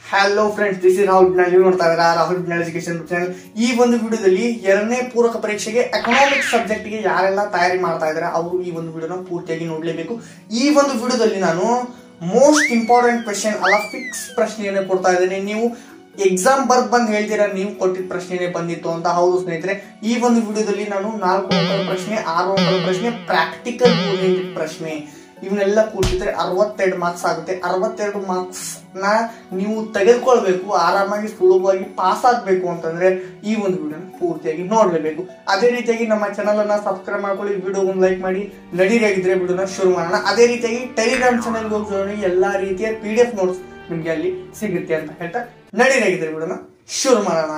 hello friends this is Rahul Bidnal ನೀವು ನೋಡ್ತಾ ಇದ್ದೀರಾ ರಾಹುಲ್ ಬಿಡ್ನಾಳ್ ಎಜುಕೇಶನ್ ಚಾನಲ್ ಈ ಒಂದು ವಿಡಿಯೋದಲ್ಲಿ ಎರಡನೇ ಪೂರಕ ಪರೀಕ್ಷೆಗೆ ಎಕನಾಮಿಕ್ಸ್ ಸಬ್ಜೆಕ್ಟ್ಗೆ ಯಾರೆಲ್ಲ ತಯಾರಿ ಮಾಡ್ತಾ ಇದ್ದಾರೆ ಅವರು ಈ ಒಂದು ವಿಡಿಯೋನ ಪೂರ್ತಿಯಾಗಿ ನೋಡಲೇಬೇಕು ಈ ಒಂದು ವಿಡಿಯೋದಲ್ಲಿ ನಾನು ಮೋಸ್ಟ್ ಇಂಪಾರ್ಟೆಂಟ್ ಕ್ವೆಶನ್ ಅಲ್ಲ ಫಿಕ್ಸ್ ಪ್ರಶ್ನೆಯನ್ನೇ ಕೊಡ್ತಾ ಇದ್ದೇನೆ ನೀವು ಎಕ್ಸಾಮ್ ಬರ್ದ್ ಬಂದ್ ಹೇಳ್ತೀರಾ ನೀವು ಕೊಟ್ಟಿದ್ದ ಪ್ರಶ್ನೆನೇ ಬಂದಿತ್ತು ಅಂತ ಹೌದು ಸ್ನೇಹಿತರೆ ಈ ಒಂದು ವಿಡಿಯೋದಲ್ಲಿ ನಾನು ನಾಲ್ಕು ಅಂಕದ ಪ್ರಶ್ನೆ ಆರು ಅಂಕದ ಪ್ರಶ್ನೆ ಪ್ರಾಕ್ಟಿಕಲ್ ಓರಿಯೆಂಟೆಡ್ ಪ್ರಶ್ನೆ ಇವನ್ನೆಲ್ಲ ಕೂಡಿಸಿದ್ರೆ ಅರವತ್ತೆರಡು ಮಾರ್ಕ್ಸ್ ಆಗುತ್ತೆ ಅರವತ್ತೆರಡು ಮಾರ್ಕ್ಸ್ ನ ನೀವು ತೆಗೆದುಕೊಳ್ಬೇಕು ಆರಾಮಾಗಿ ಸುಲಭವಾಗಿ ಪಾಸ್ ಆಗ್ಬೇಕು ಅಂತಂದ್ರೆ ಈ ಒಂದು ವಿಡಿಯೋನ ಪೂರ್ತಿಯಾಗಿ ನೋಡ್ಲೇಬೇಕು ಅದೇ ರೀತಿಯಾಗಿ ನಮ್ಮ ಚಾನಲ್ ಅನ್ನ ಸಬ್ಸ್ಕ್ರೈಬ್ ಮಾಡ್ಕೊಳ್ಳಿ ವಿಡಿಯೋ ಒಂದು ಲೈಕ್ ಮಾಡಿ ನಡೀರಾಗಿದ್ರೆ ವಿಡಿಯೋನ ಶುರು ಮಾಡೋಣ ಅದೇ ರೀತಿಯಾಗಿ ಟೆಲಿಗ್ರಾಮ್ ಚಾನಲ್ಗೆ ಹೋಗಿ join ಆಗಿ ಎಲ್ಲಾ ರೀತಿಯ ಪಿ ಡಿ ಎಫ್ ನೋಟ್ಸ್ ನಿಮ್ಗೆ ಅಲ್ಲಿ ಸಿಗುತ್ತೆ ಅಂತ ಹೇಳ್ತಾ ನಡೀರಾಗಿದ್ರೆ ವಿಡಿಯೋನ ಶುರು ಮಾಡೋಣ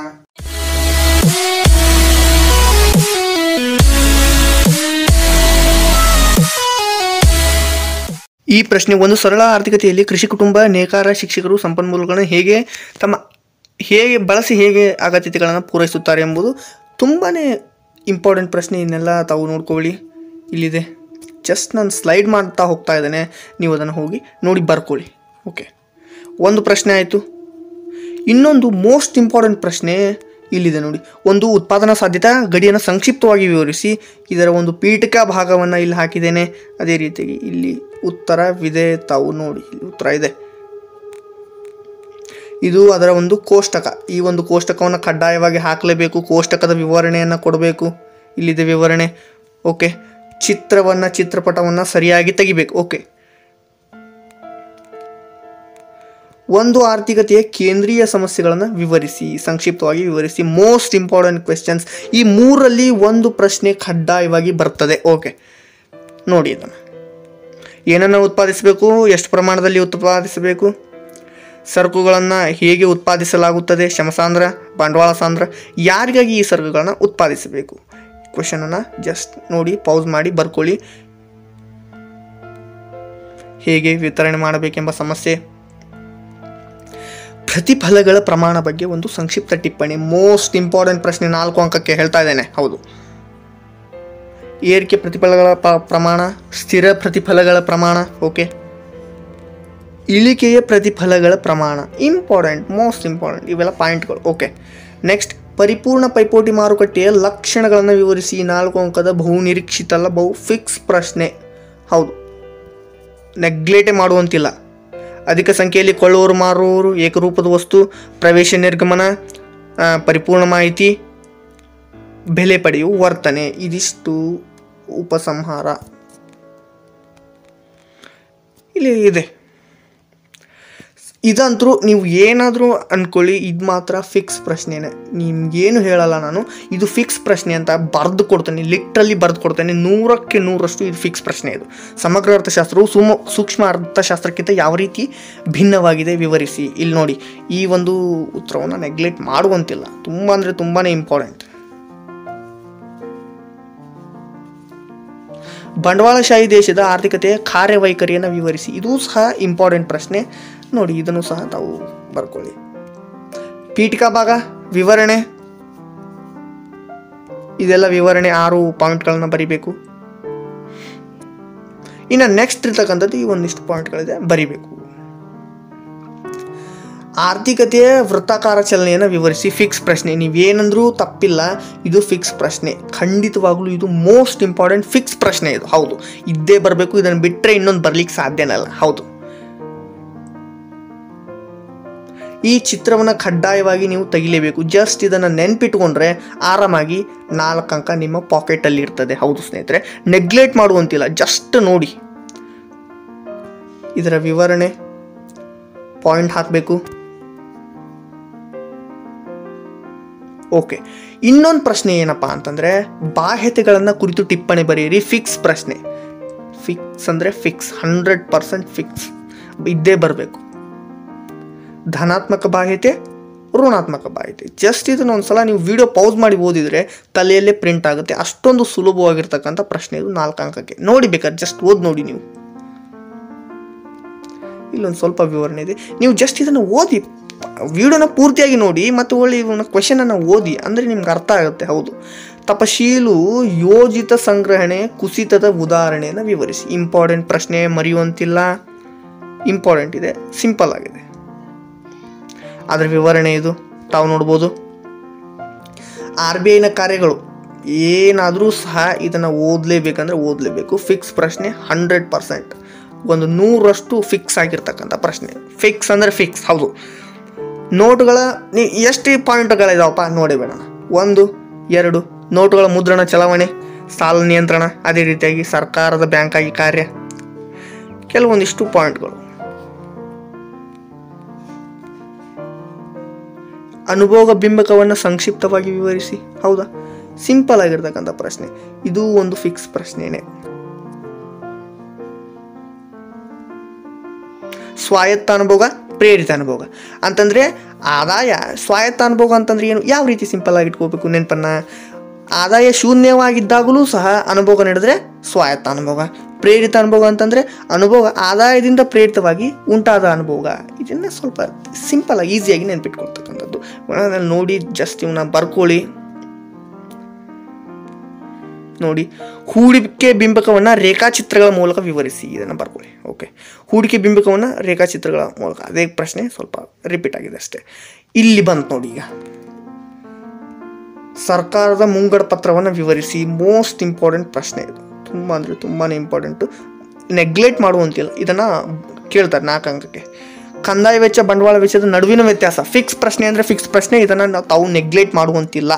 ಈ ಪ್ರಶ್ನೆ ಒಂದು ಸರಳ ಆರ್ಥಿಕತೆಯಲ್ಲಿ ಕೃಷಿ ಕುಟುಂಬ ನೇಕಾರ ಶಿಕ್ಷಕರು ಸಂಪನ್ಮೂಲಗಳನ್ನು ಹೇಗೆ ತಮ್ಮ ಹೇಗೆ ಬಳಸಿ ಹೇಗೆ ಅಗತ್ಯತೆಗಳನ್ನು ಪೂರೈಸುತ್ತಾರೆ ಎಂಬುದು ತುಂಬಾ ಇಂಪಾರ್ಟೆಂಟ್ ಪ್ರಶ್ನೆ ಇನ್ನೆಲ್ಲ ತಾವು ನೋಡ್ಕೊಳ್ಳಿ ಇಲ್ಲಿದೆ ಜಸ್ಟ್ ನಾನು ಸ್ಲೈಡ್ ಮಾಡ್ತಾ ಹೋಗ್ತಾ ಇದ್ದೇನೆ ನೀವು ಅದನ್ನು ಹೋಗಿ ನೋಡಿ ಬರ್ಕೊಳ್ಳಿ ಓಕೆ ಒಂದು ಪ್ರಶ್ನೆ ಆಯಿತು ಇನ್ನೊಂದು ಮೋಸ್ಟ್ ಇಂಪಾರ್ಟೆಂಟ್ ಪ್ರಶ್ನೆ ಇಲ್ಲಿದೆ ನೋಡಿ ಒಂದು ಉತ್ಪಾದನಾ ಸಾಧ್ಯತಾ ಗಡಿಯನ್ನು ಸಂಕ್ಷಿಪ್ತವಾಗಿ ವಿವರಿಸಿ ಇದರ ಒಂದು ಪೀಠಿಕಾ ಭಾಗವನ್ನು ಇಲ್ಲಿ ಹಾಕಿದ್ದೇನೆ ಅದೇ ರೀತಿಯಾಗಿ ಇಲ್ಲಿ ಉತ್ತರವಿದೆ ತಾವು ನೋಡಿ ಇಲ್ಲಿ ಉತ್ತರ ಇದೆ ಇದು ಅದರ ಒಂದು ಕೋಷ್ಟಕ ಈ ಒಂದು ಕೋಷ್ಟಕವನ್ನು ಕಡ್ಡಾಯವಾಗಿ ಹಾಕಲೇಬೇಕು ಕೋಷ್ಟಕದ ವಿವರಣೆಯನ್ನು ಕೊಡಬೇಕು ಇಲ್ಲಿದೆ ವಿವರಣೆ ಓಕೆ ಚಿತ್ರವನ್ನು ಚಿತ್ರಪಟವನ್ನು ಸರಿಯಾಗಿ ತೆಗಿಬೇಕು ಓಕೆ ಒಂದು ಆರ್ಥಿಕತೆಯ ಕೇಂದ್ರೀಯ ಸಮಸ್ಯೆಗಳನ್ನು ವಿವರಿಸಿ ಸಂಕ್ಷಿಪ್ತವಾಗಿ ವಿವರಿಸಿ ಮೋಸ್ಟ್ ಇಂಪಾರ್ಟೆಂಟ್ ಕ್ವೆಶನ್ಸ್ ಈ ಮೂರಲ್ಲಿ ಒಂದು ಪ್ರಶ್ನೆ ಕಡ್ಡಾಯವಾಗಿ ಬರ್ತದೆ ಓಕೆ ನೋಡಿ ಇದನ್ನು ಏನನ್ನು ಉತ್ಪಾದಿಸಬೇಕು ಎಷ್ಟು ಪ್ರಮಾಣದಲ್ಲಿ ಉತ್ಪಾದಿಸಬೇಕು ಸರಕುಗಳನ್ನು ಹೇಗೆ ಉತ್ಪಾದಿಸಲಾಗುತ್ತದೆ ಶ್ರಮಸಾಂದ್ರ ಬಂಡವಾಳ ಸಾಂದ್ರ ಯಾರಿಗಾಗಿ ಈ ಸರಕುಗಳನ್ನು ಉತ್ಪಾದಿಸಬೇಕು ಕ್ವೆಶನನ್ನು ಜಸ್ಟ್ ನೋಡಿ ಪೌಸ್ ಮಾಡಿ ಬರ್ಕೊಳ್ಳಿ ಹೇಗೆ ವಿತರಣೆ ಮಾಡಬೇಕೆಂಬ ಸಮಸ್ಯೆ ಪ್ರತಿಫಲಗಳ ಪ್ರಮಾಣ ಬಗ್ಗೆ ಒಂದು ಸಂಕ್ಷಿಪ್ತ ಟಿಪ್ಪಣಿ ಮೋಸ್ಟ್ ಇಂಪಾರ್ಟೆಂಟ್ ಪ್ರಶ್ನೆ ನಾಲ್ಕು ಅಂಕಕ್ಕೆ ಹೇಳ್ತಾ ಇದ್ದೇನೆ ಹೌದು ಏರಿಕೆ ಪ್ರತಿಫಲಗಳ ಪ- ಪ್ರಮಾಣ ಸ್ಥಿರ ಪ್ರತಿಫಲಗಳ ಪ್ರಮಾಣ ಓಕೆ ಇಳಿಕೆಯ ಪ್ರತಿಫಲಗಳ ಪ್ರಮಾಣ ಇಂಪಾರ್ಟೆಂಟ್ ಮೋಸ್ಟ್ ಇಂಪಾರ್ಟೆಂಟ್ ಇವೆಲ್ಲ ಪಾಯಿಂಟ್ಗಳು ಓಕೆ ನೆಕ್ಸ್ಟ್ ಪರಿಪೂರ್ಣ ಪೈಪೋಟಿ ಮಾರುಕಟ್ಟೆಯ ಲಕ್ಷಣಗಳನ್ನು ವಿವರಿಸಿ ಈ ನಾಲ್ಕು ಅಂಕದ ಬಹು ನಿರೀಕ್ಷಿತ ಅಲ್ಲ ಬಹು ಫಿಕ್ಸ್ ಪ್ರಶ್ನೆ ಹೌದು ನೆಗ್ಲೇಟೇ ಮಾಡುವಂತಿಲ್ಲ ಅಧಿಕ ಸಂಖ್ಯೆಯಲ್ಲಿ ಕೊಳ್ಳುವವರು ಮಾರುವವರು ಏಕರೂಪದ ವಸ್ತು ಪ್ರವೇಶ ನಿರ್ಗಮನ ಆ, ಪರಿಪೂರ್ಣ ಮಾಹಿತಿ ಬೆಲೆ ಪಡೆಯುವ ವರ್ತನೆ ಇದಿಷ್ಟು ಉಪಸಂಹಾರ ಇಲ್ಲಿ ಇದೆ ಇದಂತರೂ ನೀವು ಏನಾದರೂ ಅಂದ್ಕೊಳ್ಳಿ ಇದು ಮಾತ್ರ ಫಿಕ್ಸ್ ಪ್ರಶ್ನೆನೇ ನಿಮ್ಗೇನು ಹೇಳಲ್ಲ ನಾನು ಇದು ಫಿಕ್ಸ್ ಪ್ರಶ್ನೆ ಅಂತ ಬರೆದು ಕೊಡ್ತೇನೆ ಲಿಟ್ರಲ್ಲಿ ಬರೆದು ಕೊಡ್ತೇನೆ ನೂರಕ್ಕೆ ನೂರಷ್ಟು ಇದು ಫಿಕ್ಸ್ ಪ್ರಶ್ನೆ ಇದು ಸಮಗ್ರ ಅರ್ಥಶಾಸ್ತ್ರವು ಸುಮ ಸೂಕ್ಷ್ಮ ಅರ್ಥಶಾಸ್ತ್ರಕ್ಕಿಂತ ಯಾವ ರೀತಿ ಭಿನ್ನವಾಗಿದೆ ವಿವರಿಸಿ ಇಲ್ಲಿ ನೋಡಿ ಈ ಒಂದು ಉತ್ತರವನ್ನು ನೆಗ್ಲೆಕ್ಟ್ ಮಾಡುವಂತಿಲ್ಲ ತುಂಬ ಅಂದರೆ ತುಂಬಾ ಇಂಪಾರ್ಟೆಂಟ್ ಬಂಡವಾಳಶಾಹಿ ದೇಶದ ಆರ್ಥಿಕತೆಯ ಕಾರ್ಯವೈಖರಿಯನ್ನು ವಿವರಿಸಿ ಇದು ಸಹ ಇಂಪಾರ್ಟೆಂಟ್ ಪ್ರಶ್ನೆ ನೋಡಿ ಇದನ್ನು ಸಹ ತಾವು ಬರ್ಕೊಳ್ಳಿ ಪೀಠಿಕಾ ಭಾಗ ವಿವರಣೆ ಇದೆಲ್ಲ ವಿವರಣೆ ಆರು ಪಾಯಿಂಟ್ಗಳನ್ನ ಬರಿಬೇಕು ಇನ್ನು ನೆಕ್ಸ್ಟ್ ಇರ್ತಕ್ಕಂಥದ್ದು ಈ ಒಂದಿಷ್ಟು ಪಾಯಿಂಟ್ಗಳಿದೆ ಬರಿಬೇಕು ಆರ್ಥಿಕತೆಯ ವೃತ್ತಾಕಾರ ಚಲನೆಯನ್ನು ವಿವರಿಸಿ ಫಿಕ್ಸ್ ಪ್ರಶ್ನೆ ನೀವೇನಂದ್ರೂ ತಪ್ಪಿಲ್ಲ ಇದು ಫಿಕ್ಸ್ ಪ್ರಶ್ನೆ ಖಂಡಿತವಾಗ್ಲೂ ಇದು ಮೋಸ್ಟ್ ಇಂಪಾರ್ಟೆಂಟ್ ಫಿಕ್ಸ್ ಪ್ರಶ್ನೆ ಇದು ಹೌದು ಇದ್ದೇ ಬರಬೇಕು ಇದನ್ನು ಬಿಟ್ಟರೆ ಇನ್ನೊಂದು ಬರ್ಲಿಕ್ಕೆ ಸಾಧ್ಯನೇ ಅಲ್ಲ ಹೌದು ಈ ಚಿತ್ರವನ್ನು ಕಡ್ಡಾಯವಾಗಿ ನೀವು ತೆಗಿಲೇಬೇಕು ಜಸ್ಟ್ ಇದನ್ನು ನೆನ್ಪಿಟ್ಕೊಂಡ್ರೆ ಆರಾಮಾಗಿ ನಾಲ್ಕು ಅಂಕ ನಿಮ್ಮ ಪಾಕೆಟಲ್ಲಿ ಇರ್ತದೆ ಹೌದು ಸ್ನೇಹಿತರೆ ನೆಗ್ಲೆಕ್ಟ್ ಮಾಡುವಂತಿಲ್ಲ ಜಸ್ಟ್ ನೋಡಿ ಇದರ ವಿವರಣೆ ಪಾಯಿಂಟ್ ಹಾಕಬೇಕು ಓಕೆ ಇನ್ನೊಂದು ಪ್ರಶ್ನೆ ಏನಪ್ಪ ಅಂತಂದರೆ ಬಾಹ್ಯತೆಗಳನ್ನು ಕುರಿತು ಟಿಪ್ಪಣಿ ಬರೆಯಿರಿ ಫಿಕ್ಸ್ ಪ್ರಶ್ನೆ ಫಿಕ್ಸ್ ಅಂದರೆ ಫಿಕ್ಸ್ ಹಂಡ್ರೆಡ್ ಪರ್ಸೆಂಟ್ ಫಿಕ್ಸ್ ಇದ್ದೇ ಬರಬೇಕು ಧನಾತ್ಮಕ ಬಾಹ್ಯತೆ ಋಣಾತ್ಮಕ ಬಾಹ್ಯತೆ ಜಸ್ಟ್ ಇದನ್ನ ಒಂದ್ಸಲ ನೀವು ವಿಡಿಯೋ ಪೌಸ್ ಮಾಡಿ ಓದಿದರೆ ತಲೆಯಲ್ಲೇ ಪ್ರಿಂಟ್ ಆಗುತ್ತೆ ಅಷ್ಟೊಂದು ಸುಲಭವಾಗಿರ್ತಕ್ಕಂಥ ಪ್ರಶ್ನೆ ಇದು ನಾಲ್ಕು ಅಂಕಕ್ಕೆ ನೋಡಿ ಬೇಕಾದ್ರೆ ಜಸ್ಟ್ ಓದಿ ನೋಡಿ ನೀವು ಇಲ್ಲೊಂದು ಸ್ವಲ್ಪ ವಿವರಣೆ ಇದೆ ನೀವು ಜಸ್ಟ್ ಇದನ್ನು ಓದಿ ವಿಡಿಯೋನ ಪೂರ್ತಿಯಾಗಿ ನೋಡಿ ಮತ್ತು ಒಳ್ಳೆ ಇವನ್ನ ಕ್ವೆಶನನ್ನು ಓದಿ ಅಂದರೆ ನಿಮ್ಗೆ ಅರ್ಥ ಆಗುತ್ತೆ ಹೌದು ತಪಶೀಲು ಯೋಜಿತ ಸಂಗ್ರಹಣೆ ಕುಸಿತದ ಉದಾಹರಣೆಯನ್ನು ವಿವರಿಸಿ ಇಂಪಾರ್ಟೆಂಟ್ ಪ್ರಶ್ನೆ ಮರೆಯುವಂತಿಲ್ಲ ಇಂಪಾರ್ಟೆಂಟ್ ಇದೆ ಸಿಂಪಲ್ ಆಗಿದೆ ಅದರ ವಿವರಣೆ ಇದು ತಾವು ನೋಡ್ಬೋದು ಆರ್ ಬಿ ಐನ ಕಾರ್ಯಗಳು ಏನಾದರೂ ಸಹ ಇದನ್ನು ಓದಲೇಬೇಕಂದ್ರೆ ಓದಲೇಬೇಕು ಫಿಕ್ಸ್ ಪ್ರಶ್ನೆ ಹಂಡ್ರೆಡ್ ಪರ್ಸೆಂಟ್ ಒಂದು ನೂರಷ್ಟು ಫಿಕ್ಸ್ ಆಗಿರ್ತಕ್ಕಂಥ ಪ್ರಶ್ನೆ ಫಿಕ್ಸ್ ಅಂದರೆ ಫಿಕ್ಸ್ ಹೌದು ನೋಟುಗಳ ನೀ ಎಷ್ಟು ಪಾಯಿಂಟ್ಗಳಿದಾವಪ್ಪ ನೋಡಿ ಬೇಡಣ ಒಂದು ಎರಡು ನೋಟುಗಳ ಮುದ್ರಣ ಚಲಾವಣೆ ಸಾಲ ನಿಯಂತ್ರಣ ಅದೇ ರೀತಿಯಾಗಿ ಸರ್ಕಾರದ ಬ್ಯಾಂಕಾಗಿ ಕಾರ್ಯ ಕೆಲವೊಂದಿಷ್ಟು ಪಾಯಿಂಟ್ಗಳು ಅನುಭೋಗ ಬಿಂಬಕವನ್ನು ಸಂಕ್ಷಿಪ್ತವಾಗಿ ವಿವರಿಸಿ ಹೌದಾ ಸಿಂಪಲ್ ಆಗಿರ್ತಕ್ಕಂಥ ಪ್ರಶ್ನೆ ಇದು ಒಂದು ಫಿಕ್ಸ್ ಪ್ರಶ್ನೆನೇ ಸ್ವಾಯತ್ತ ಅನುಭೋಗ ಪ್ರೇರಿತ ಅನುಭೋಗ ಅಂತಂದ್ರೆ ಆದಾಯ ಸ್ವಾಯತ್ತ ಅನುಭೋಗ ಅಂತಂದ್ರೆ ಏನು ಯಾವ ರೀತಿ ಸಿಂಪಲ್ ಆಗಿ ಇಟ್ಕೋಬೇಕು ನೆನಪನ್ನ ಆದಾಯ ಶೂನ್ಯವಾಗಿದ್ದಾಗಲೂ ಸಹ ಅನುಭೋಗ ನಡೆದ್ರೆ ಸ್ವಾಯತ್ತ ಅನುಭೋಗ ಪ್ರೇರಿತ ಅನುಭೋಗ ಅಂತಂದ್ರೆ ಅನುಭೋಗ ಆದಾಯದಿಂದ ಪ್ರೇರಿತವಾಗಿ ಉಂಟಾದ ಅನುಭೋಗ ಇದನ್ನ ಸ್ವಲ್ಪ ಸಿಂಪಲ್ ಆಗಿ ಈಸಿಯಾಗಿ ನೆನ್ಪಿಟ್ಕೊಳ್ತಕ್ಕಂಥದ್ದು ಅದನ್ನ ನೋಡಿ ಜಸ್ಟ್ ಇವನ್ನ ಬರ್ಕೊಳ್ಳಿ ನೋಡಿ ಹೂಡಿಕೆ ಬಿಂಬಕವನ್ನು ರೇಖಾಚಿತ್ರಗಳ ಮೂಲಕ ವಿವರಿಸಿ ಇದನ್ನು ಬರ್ಕೊಳ್ಳಿ ಓಕೆ ಹೂಡಿಕೆ ಬಿಂಬಕವನ್ನು ರೇಖಾಚಿತ್ರಗಳ ಮೂಲಕ ಅದೇ ಪ್ರಶ್ನೆ ಸ್ವಲ್ಪ ರಿಪೀಟ್ ಆಗಿದೆ ಅಷ್ಟೇ ಇಲ್ಲಿ ಬಂತು ನೋಡಿ ಈಗ ಸರ್ಕಾರದ ಮುಂಗಡ ಪತ್ರವನ್ನು ವಿವರಿಸಿ ಮೋಸ್ಟ್ ಇಂಪಾರ್ಟೆಂಟ್ ಪ್ರಶ್ನೆ ಇದು ತುಂಬ ಅಂದರೆ ತುಂಬಾ ಇಂಪಾರ್ಟೆಂಟು ನೆಗ್ಲೆಕ್ಟ್ ಮಾಡುವಂತಿಲ್ಲ ಇದನ್ನು ಕೇಳ್ತಾರೆ ನಾಲ್ಕು ಅಂಕಕ್ಕೆ ಕಂದಾಯ ವೆಚ್ಚ ಬಂಡವಾಳ ವೆಚ್ಚದ ನಡುವಿನ ವ್ಯತ್ಯಾಸ ಫಿಕ್ಸ್ ಪ್ರಶ್ನೆ ಅಂದರೆ ಫಿಕ್ಸ್ ಪ್ರಶ್ನೆ ಇದನ್ನು ನಾವು ತಾವು ನೆಗ್ಲೆಕ್ಟ್ ಮಾಡುವಂತಿಲ್ಲ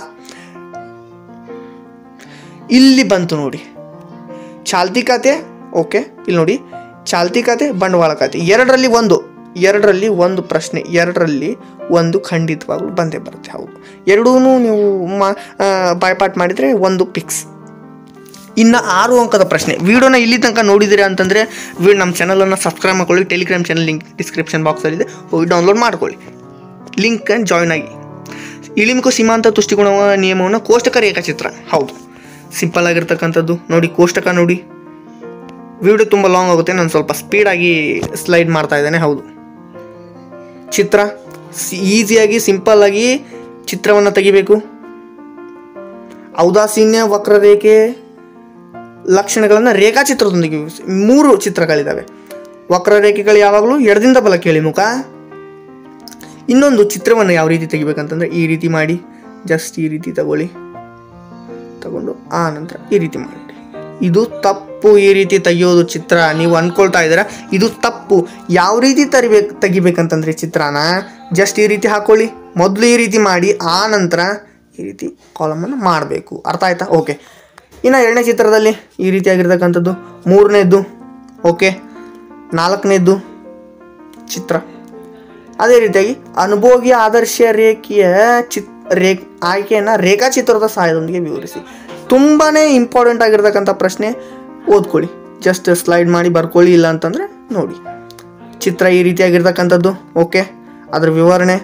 ಇಲ್ಲಿ ಬಂತು ನೋಡಿ ಚಾಲ್ತಿ ಖಾತೆ ಓಕೆ ಇಲ್ಲಿ ನೋಡಿ ಚಾಲ್ತಿ ಖಾತೆ ಬಂಡವಾಳ ಖಾತೆ ಎರಡರಲ್ಲಿ ಒಂದು ಎರಡರಲ್ಲಿ ಒಂದು ಪ್ರಶ್ನೆ ಎರಡರಲ್ಲಿ ಒಂದು ಖಂಡಿತವಾಗ್ಲೂ ಬಂದೇ ಬರುತ್ತೆ ಹೌದು ಎರಡೂ ನೀವು ಮಾ ಆ, ಬಾಯ್ಪಾಟ್ ಮಾಡಿದರೆ ಒಂದು ಪಿಕ್ಸ್ ಇನ್ನು ಆರು ಅಂಕದ ಪ್ರಶ್ನೆ ವಿಡಿಯೋನ ಇಲ್ಲಿ ತನಕ ನೋಡಿದ್ದೀರಾ ಅಂತಂದರೆ ವಿ ನಮ್ಮ ಚಾನಲನ್ನು ಸಬ್ಸ್ಕ್ರೈಬ್ ಮಾಡ್ಕೊಳ್ಳಿ ಟೆಲಿಗ್ರಾಮ್ ಚಾನಲ್ ಲಿಂಕ್ ಡಿಸ್ಕ್ರಿಪ್ಷನ್ ಬಾಕ್ಸಲ್ಲಿದೆ ಹೋಗಿ ಡೌನ್ಲೋಡ್ ಮಾಡ್ಕೊಳ್ಳಿ ಲಿಂಕ್ ಜಾಯ್ನ್ ಆಗಿ ಇಳಿಮುಖ ಸೀಮಾಂತ ತುಷ್ಟಿಗುಣ ನಿಯಮವನ್ನು ಕೋಷ್ಟಕ ರೇಖಾಚಿತ್ರ ಹೌದು ಸಿಂಪಲ್ ಆಗಿರ್ತಕ್ಕಂಥದ್ದು ನೋಡಿ ಕೋಷ್ಟಕ ನೋಡಿ ವಿಡಿಯೋ ತುಂಬ ಲಾಂಗ್ ಆಗುತ್ತೆ ನಾನು ಸ್ವಲ್ಪ ಸ್ಪೀಡಾಗಿ ಸ್ಲೈಡ್ ಮಾಡ್ತಾ ಇದ್ದೇನೆ ಹೌದು ಚಿತ್ರ ಈಸಿಯಾಗಿ ಸಿಂಪಲ್ ಆಗಿ ಚಿತ್ರವನ್ನು ತೆಗಿಬೇಕು ಔದಾಸೀನ್ಯ ವಕ್ರರೇಖೆ ಲಕ್ಷಣಗಳನ್ನು ರೇಖಾಚಿತ್ರದೊಂದಿಗೆ ವಿವರಿಸಿ ಮೂರು ಚಿತ್ರಗಳಿದ್ದಾವೆ ವಕ್ರರೇಖೆಗಳು ಯಾವಾಗಲೂ ಎಡದಿಂದ ಬಲಕ್ಕೆ ಇಳಿಮುಖ ಇನ್ನೊಂದು ಚಿತ್ರವನ್ನು ಯಾವ ರೀತಿ ತೆಗಿಬೇಕಂತಂದ್ರೆ ಈ ರೀತಿ ಮಾಡಿ ಜಸ್ಟ್ ಈ ರೀತಿ ತಗೊಳ್ಳಿ ತಗೊಂಡು ಆ ನಂತರ ಈ ರೀತಿ ಮಾಡಿ ಇದು ತಪ್ಪು ಈ ರೀತಿ ತೆಗಿಯೋದು ಚಿತ್ರ ನೀವು ಅನ್ಕೊಳ್ತಾ ಇದ್ದೀರಾ ಇದು ತಪ್ಪು ಯಾವ ರೀತಿ ತರಿಬೇಕು ತೆಗಿಬೇಕಂತಂದ್ರೆ ಚಿತ್ರನ ಜಸ್ಟ್ ಈ ರೀತಿ ಹಾಕೊಳ್ಳಿ ಮೊದಲು ಈ ರೀತಿ ಮಾಡಿ ಆ ನಂತರ ಈ ರೀತಿ ಕಾಲಮನ್ನು ಮಾಡಬೇಕು ಅರ್ಥ ಆಯ್ತಾ ಓಕೆ ಇನ್ನು ಎರಡನೇ ಚಿತ್ರದಲ್ಲಿ ಈ ರೀತಿಯಾಗಿರ್ತಕ್ಕಂಥದ್ದು ಮೂರನೇದ್ದು ಓಕೆ ನಾಲ್ಕನೇದ್ದು ಚಿತ್ರ ಅದೇ ರೀತಿಯಾಗಿ ಅನುಭೋಗಿ ಆದರ್ಶ ರೇಖೆಯ ಚಿತ್ ರೇ ಆಯ್ಕೆಯನ್ನು ರೇಖಾಚಿತ್ರದ ಸಹಾಯದೊಂದಿಗೆ ವಿವರಿಸಿ ತುಂಬಾ ಇಂಪಾರ್ಟೆಂಟ್ ಆಗಿರ್ತಕ್ಕಂಥ ಪ್ರಶ್ನೆ ಓದ್ಕೊಳ್ಳಿ ಜಸ್ಟ್ ಸ್ಲೈಡ್ ಮಾಡಿ ಬರ್ಕೊಳ್ಳಿ ಇಲ್ಲ ಅಂತಂದರೆ ನೋಡಿ ಚಿತ್ರ ಈ ರೀತಿಯಾಗಿರ್ತಕ್ಕಂಥದ್ದು ಓಕೆ ಅದರ ವಿವರಣೆ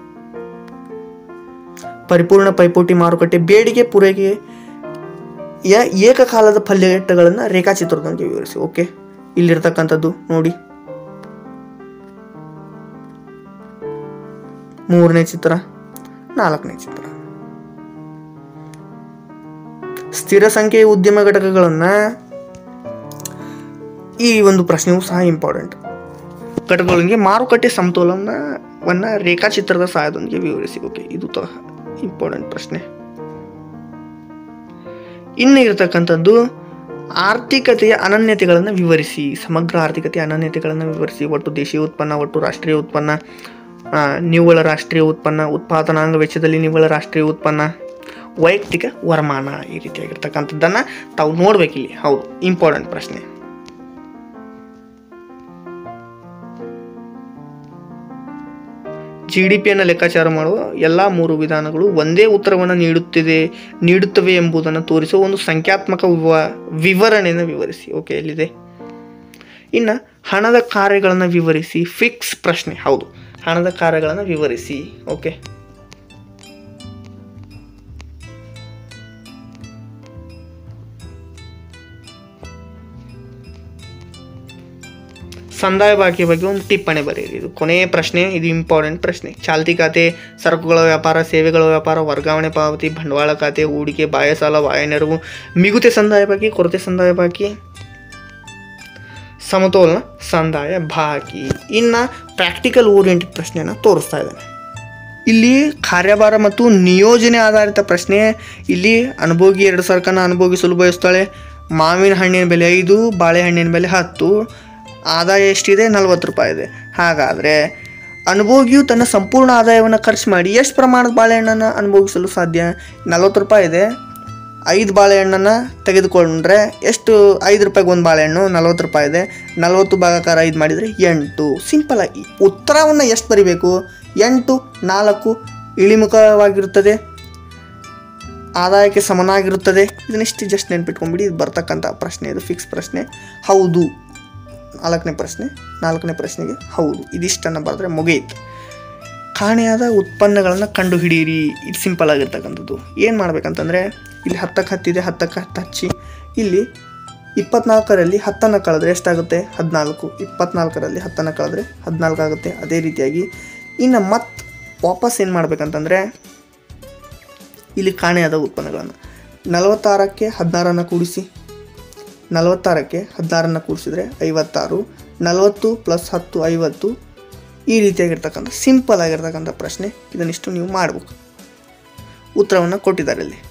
ಪರಿಪೂರ್ಣ ಪೈಪೋಟಿ ಮಾರುಕಟ್ಟೆ ಬೇಡಿಕೆ ಪೂರೈಕೆ ಯ ಏಕಕಾಲದ ಫಲಿತಾಂಶಗಳನ್ನು ರೇಖಾಚಿತ್ರದೊಂದಿಗೆ ವಿವರಿಸಿ ಓಕೆ ಇಲ್ಲಿರ್ತಕ್ಕಂಥದ್ದು ನೋಡಿ ಮೂರನೇ ಚಿತ್ರ ನಾಲ್ಕನೇ ಚಿತ್ರ ಸ್ಥಿರ ಸಂಖ್ಯೆಯ ಉದ್ಯಮ ಘಟಕಗಳನ್ನು ಈ ಒಂದು ಪ್ರಶ್ನೆಯೂ ಸಹ ಇಂಪಾರ್ಟೆಂಟ್ ಘಟಕಗಳಿಗೆ ಮಾರುಕಟ್ಟೆ ಸಮತೋಲನವನ್ನು ರೇಖಾಚಿತ್ರದ ಸಹಾಯದೊಂದಿಗೆ ವಿವರಿಸಿ ಓಕೆ ಇದು ತ ಇಂಪಾರ್ಟೆಂಟ್ ಪ್ರಶ್ನೆ ಇನ್ನು ಇರತಕ್ಕಂಥದ್ದು ಆರ್ಥಿಕತೆಯ ಅನನ್ಯತೆಗಳನ್ನು ವಿವರಿಸಿ ಸಮಗ್ರ ಆರ್ಥಿಕತೆಯ ಅನನ್ಯತೆಗಳನ್ನು ವಿವರಿಸಿ ಒಟ್ಟು ದೇಶೀಯ ಉತ್ಪನ್ನ ಒಟ್ಟು ರಾಷ್ಟ್ರೀಯ ಉತ್ಪನ್ನ ಆ, ನಿವ್ವಳ ರಾಷ್ಟ್ರೀಯ ಉತ್ಪನ್ನ ಉತ್ಪಾದನಾಂಗ ವೆಚ್ಚದಲ್ಲಿ ನಿವ್ವಳ ರಾಷ್ಟ್ರೀಯ ಉತ್ಪನ್ನ ವೈಯಕ್ತಿಕ ವರಮಾನ ಈ ರೀತಿಯಾಗಿರ್ತಕ್ಕಂಥದ್ದನ್ನು ತಾವು ನೋಡ್ಬೇಕಿಲ್ಲಿ ಹೌದು ಇಂಪಾರ್ಟೆಂಟ್ ಪ್ರಶ್ನೆ ಜಿ ಡಿ ಪಿಯನ್ನು ಲೆಕ್ಕಾಚಾರ ಮಾಡುವ ಎಲ್ಲ ಮೂರು ವಿಧಾನಗಳು ಒಂದೇ ಉತ್ತರವನ್ನು ನೀಡುತ್ತಿದೆ ನೀಡುತ್ತವೆ ಎಂಬುದನ್ನು ತೋರಿಸುವ ಒಂದು ಸಂಖ್ಯಾತ್ಮಕ ವಿವ ವಿವರಣೆಯನ್ನು ವಿವರಿಸಿ ಓಕೆ ಎಲ್ಲಿದೆ ಇನ್ನು ಹಣದ ಕಾರ್ಯಗಳನ್ನು ವಿವರಿಸಿ ಫಿಕ್ಸ್ ಪ್ರಶ್ನೆ ಹೌದು ಹಣದ ಕಾರ್ಯಗಳನ್ನು ವಿವರಿಸಿ ಓಕೆ ಸಂದಾಯ ಬಾಕಿ ಬಗ್ಗೆ ಒಂದು ಟಿಪ್ಪಣಿ ಬರೆಯಿರಿ ಇದು ಕೊನೆಯ ಪ್ರಶ್ನೆ ಇದು ಇಂಪಾರ್ಟೆಂಟ್ ಪ್ರಶ್ನೆ ಚಾಲ್ತಿ ಖಾತೆ ಸರಕುಗಳ ವ್ಯಾಪಾರ ಸೇವೆಗಳ ವ್ಯಾಪಾರ ವರ್ಗಾವಣೆ ಪಾವತಿ ಬಂಡವಾಳ ಖಾತೆ ಹೂಡಿಕೆ ಬಾಹ್ಯ ಸಾಲ ಬಾಹ್ಯ ನೆರವು ಮಿಗುತೆ ಸಂದಾಯ ಬಾಕಿ ಕೊರತೆ ಸಂದಾಯ ಬಾಕಿ ಸಮತೋಲನ ಸಂದಾಯ ಬಾಕಿ ಇನ್ನು ಪ್ರಾಕ್ಟಿಕಲ್ ಓರಿಯೆಂಟೆಡ್ ಪ್ರಶ್ನೆಯನ್ನು ತೋರಿಸ್ತಾ ಇದ್ದಾನೆ ಇಲ್ಲಿ ಕಾರ್ಯಭಾರ ಮತ್ತು ನಿಯೋಜನೆ ಆಧಾರಿತ ಪ್ರಶ್ನೆ ಇಲ್ಲಿ ಅನುಭೋಗಿ ಎರಡು ಸರ್ಕನ್ನು ಅನುಭೋಗಿಸಲು ಬಯಸ್ತಾಳೆ ಮಾವಿನ ಹಣ್ಣಿನ ಬೆಲೆ ಐದು ಬಾಳೆಹಣ್ಣಿನ ಬೆಲೆ ಹತ್ತು ಆದಾಯ ಎಷ್ಟಿದೆ ನಲ್ವತ್ತು ರೂಪಾಯಿ ಇದೆ ಹಾಗಾದರೆ ಅನುಭೋಗಿಯು ತನ್ನ ಸಂಪೂರ್ಣ ಆದಾಯವನ್ನು ಖರ್ಚು ಮಾಡಿ ಎಷ್ಟು ಪ್ರಮಾಣದ ಬಾಳೆಹಣ್ಣನ್ನು ಅನುಭವಿಸಲು ಸಾಧ್ಯ ನಲ್ವತ್ತು ರೂಪಾಯಿ ಇದೆ ಐದು ಬಾಳೆಹಣ್ಣನ್ನು ತೆಗೆದುಕೊಂಡ್ರೆ ಎಷ್ಟು ಐದು ರೂಪಾಯಿಗೆ ಒಂದು ಬಾಳೆಹಣ್ಣು ನಲ್ವತ್ತು ರೂಪಾಯಿ ಇದೆ ನಲ್ವತ್ತು ಭಾಗಕಾರ ಐದು ಮಾಡಿದರೆ ಎಂಟು ಸಿಂಪಲ್ ಆಗಿ ಉತ್ತರವನ್ನು ಎಷ್ಟು ಬರಿಬೇಕು ಎಂಟು ನಾಲ್ಕು ಇಳಿಮುಖವಾಗಿರುತ್ತದೆ ಆದಾಯಕ್ಕೆ ಸಮನಾಗಿರುತ್ತದೆ ಇದನ್ನಿಷ್ಟು ಜಸ್ಟ್ ನೆನ್ಪಿಟ್ಕೊಂಡ್ಬಿಡಿ ಇದು ಬರ್ತಕ್ಕಂಥ ಪ್ರಶ್ನೆ ಇದು ಫಿಕ್ಸ್ ಪ್ರಶ್ನೆ ಹೌದು ನಾಲ್ಕನೇ ಪ್ರಶ್ನೆ ನಾಲ್ಕನೇ ಪ್ರಶ್ನೆಗೆ ಹೌದು ಇದಿಷ್ಟನ್ನು ಬರೆದ್ರೆ ಮುಗಿಯಿತು ಕಾಣೆಯಾದ ಉತ್ಪನ್ನಗಳನ್ನು ಕಂಡುಹಿಡಿಯಿರಿ ಇದು ಸಿಂಪಲ್ ಆಗಿರ್ತಕ್ಕಂಥದ್ದು ಏನು ಮಾಡ್ಬೇಕಂತಂದರೆ ಇಲ್ಲಿ ಹತ್ತಕ್ಕೆ ಹತ್ತಿದೆ ಹತ್ತಕ್ಕೆ ಹತ್ತು ಹಚ್ಚಿ ಇಲ್ಲಿ ಇಪ್ಪತ್ನಾಲ್ಕರಲ್ಲಿ ಹತ್ತನ್ನು ಕಳೆದ್ರೆ ಎಷ್ಟಾಗುತ್ತೆ ಹದಿನಾಲ್ಕು ಇಪ್ಪತ್ನಾಲ್ಕರಲ್ಲಿ ಹತ್ತನ್ನು ಕಳೆದ್ರೆ ಹದಿನಾಲ್ಕು ಆಗುತ್ತೆ ಅದೇ ರೀತಿಯಾಗಿ ಇನ್ನು ಮತ್ತೆ ವಾಪಸ್ ಏನು ಮಾಡ್ಬೇಕಂತಂದರೆ ಇಲ್ಲಿ ಕಾಣೆಯಾದ ಉತ್ಪನ್ನಗಳನ್ನು ನಲವತ್ತಾರಕ್ಕೆ ಹದಿನಾರನ್ನು ಕೂಡಿಸಿ ನಲವತ್ತಾರಕ್ಕೆ ಹದಿನಾರನ್ನು ಕೂಡಿಸಿದ್ರೆ ಐವತ್ತಾರು ನಲವತ್ತು ಪ್ಲಸ್ ಹತ್ತು ಐವತ್ತು ಈ ರೀತಿಯಾಗಿರ್ತಕ್ಕಂಥ ಸಿಂಪಲ್ ಆಗಿರ್ತಕ್ಕಂಥ ಪ್ರಶ್ನೆ ಇದನ್ನಿಷ್ಟು ನೀವು ಮಾಡಬೇಕು ಉತ್ತರವನ್ನು ಕೊಟ್ಟಿದ್ದಾರೆ ಇಲ್ಲಿ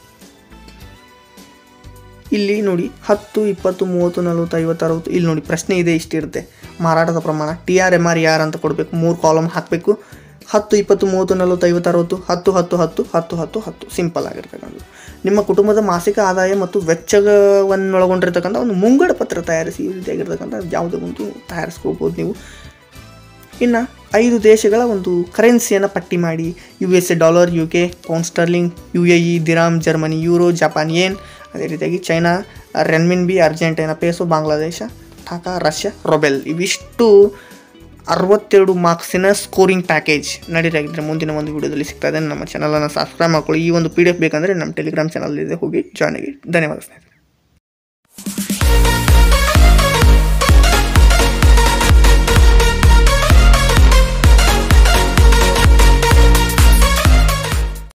ಇಲ್ಲಿ ನೋಡಿ ಹತ್ತು ಇಪ್ಪತ್ತು ಮೂವತ್ತು ನಲವತ್ತು ಐವತ್ತು ಅರವತ್ತು ಇಲ್ಲಿ ನೋಡಿ ಪ್ರಶ್ನೆ ಇದೆ ಇಷ್ಟಿರುತ್ತೆ ಮಾರಾಟದ ಪ್ರಮಾಣ ಟಿ ಆರ್ ಎಮ್ ಆರ್ ಯಾರು ಅಂತ ಕೊಡಬೇಕು ಮೂರು ಕಾಲಮ್ ಹಾಕಬೇಕು ಹತ್ತು ಇಪ್ಪತ್ತು ಮೂವತ್ತು ನಲವತ್ತು ಐವತ್ತು ಅರವತ್ತು ಹತ್ತು ಹತ್ತು ಹತ್ತು ಹತ್ತು ಹತ್ತು ಹತ್ತು ಸಿಂಪಲ್ ಆಗಿರ್ತಕ್ಕಂಥದ್ದು ನಿಮ್ಮ ಕುಟುಂಬದ ಮಾಸಿಕ ಆದಾಯ ಮತ್ತು ವೆಚ್ಚವನ್ನು ಒಳಗೊಂಡಿರ್ತಕ್ಕಂಥ ಒಂದು ಮುಂಗಡ ಪತ್ರ ತಯಾರಿಸಿ ಈ ರೀತಿಯಾಗಿರ್ತಕ್ಕಂಥ ಯಾವುದೇ ಒಂದು ತಯಾರಿಸ್ಕೋಬೋದು ನೀವು ಇನ್ನು ಐದು ದೇಶಗಳ ಒಂದು ಕರೆನ್ಸಿಯನ್ನು ಪಟ್ಟಿ ಮಾಡಿ U S A dollar U K pound sterling U A E dirham Germany euro Japan yen ಅದೇ ರೀತಿಯಾಗಿ China renminbi Argentina peso Bangladesh taka Russia rouble ಇವಿಷ್ಟು ಅರವತ್ತೆರಡು ಮಾರ್ಕ್ಸಿನ ಸ್ಕೋರಿಂಗ್ ಪ್ಯಾಕೇಜ್ ನಡೀರಾಗಿದ್ದರೆ ಮುಂದಿನ ಒಂದು ವಿಡಿಯೋದಲ್ಲಿ ಸಿಗ್ತಾ ಇದೆ ನಮ್ಮ ಚಾನಲನ್ನು ಸಬ್ಸ್ಕ್ರೈಬ್ ಮಾಡ್ಕೊಳ್ಳಿ ಈ ಒಂದು ಪಿ ಡಿ ಎಫ್ ಬೇಕಂದರೆ ನಮ್ಮ ಟೆಲಿಗ್ರಾಮ್ ಚಾನಲ್ ಇದೆ ಹೋಗಿ ಜಾಯ್ನ್ ಆಗಿ ಧನ್ಯವಾದ ಸ್ನೇಹಿತರೆ